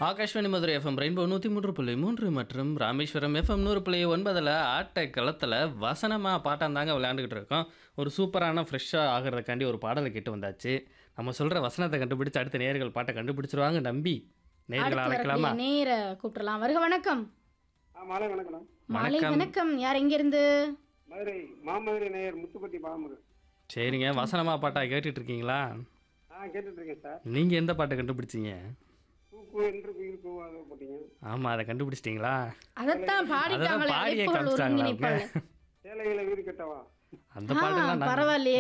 Akashvani Madurai FM rainbow நூற்றி மூன்று புள்ளி மூன்று மற்றும் ராமேஸ்வரம் எஃப்எம் நூறு புள்ளி ஒன்பதில் ஆட்ட களத்தில் வசனமாக பாட்டம் தாங்க விளையாண்டுக்கிட்டு இருக்கோம் ஒரு சூப்பரான ஃப்ரெஷ்ஷாக ஆகிறதுக்காண்டி ஒரு பாடலை கேட்டு வந்தாச்சு நம்ம சொல்கிற வசனத்தை கண்டுபிடிச்சு அடுத்த நேர்கள் பாட்டை கண்டுபிடிச்சிருவாங்க நம்பி நேர்களை அடுத்து அழைக்கலாமா வரக்கூடிய நேர கூப்பிடலாம் வருக வணக்கம் ஆ மாலை வணக்கம் மாலை வணக்கம். வணக்கம் யார் எங்கிருந்து மதுரை மாமதுரை நேயர் முத்துப்பட்டி பாமரு சரிங்க வசனமாக பாட்டா கேட்டுட்டு இருக்கீங்களா ஆ கேட்டுட்டு இருக்கேன் சார் நீங்கள் எந்த பாட்டை கண்டுபிடிச்சீங்க பூக்கு என்று குயில் கூவாத போட்டீங்க ஆமாம் அதை கண்டுபிடிச்சிட்டிங்களா அதைத்தான் பாடிட்டாங்களே பாடியே அழைப்புகள் காமிச்சிட்டாங்களா ஒருங்கிணைப்பாளர் சேலைகளை வீடு கட்டவா அந்த ஆ, பாட்டுலாம் நான் பரவாயில்லையே